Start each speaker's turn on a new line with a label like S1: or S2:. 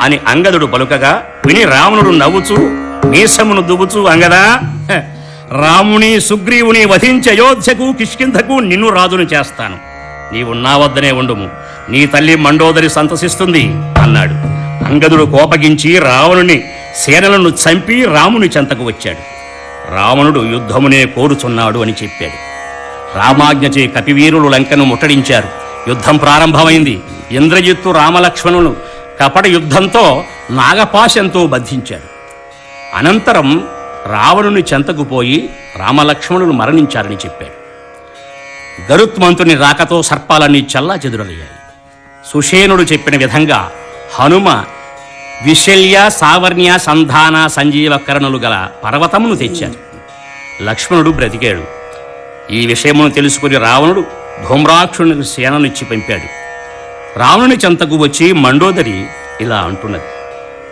S1: అని అంగదుడు పలుకగా విని రావణుడు నవ్వుచూ మీసమును దువ్వుచూ అంగదా "హ, రాముని సుగ్రీవుని వధించి అయోధ్యకు కిష్కింధకు నిన్ను రాజును చేస్తాను నీవు నా వద్దనే ఉండుము నీ తల్లి మండోదరి సంతసిస్తుంది అన్నాడు అంగదుడు కోపగించి రావణుని సేనలను చంపి రాముని చెంతకు వచ్చాడు రావణుడు యుద్ధమునే కోరుచున్నాడు అని చెప్పాడు రామాజ్ఞచే కపివీరులు లంకను ముట్టడించారు యుద్ధం ప్రారంభమైంది ఇంద్రజిత్తు రామలక్ష్మణులు కపట యుద్ధంతో నాగపాశంతో బంధించాడు అనంతరం రావణుని చెంతకు పోయి రామలక్ష్మణులు మరణించారని చెప్పాడు గరుత్మంతుని రాకతో సర్పాలన్నీ చల్లా చెదురయ్యాయి సుషేనుడు చెప్పిన విధంగా హనుమ విశల్య సావర్ణ్య సంధాన సంజీవ కరణులు గల పర్వతమును తెచ్చాడు లక్ష్మణుడు బ్రతికాడు ఈ విషయమును తెలుసుకుని రావణుడు ధూమ్రాక్షునికి సేననిచ్చి పంపాడు రావణుని చెంతకు వచ్చి మండోదరి ఇలా అంటున్నది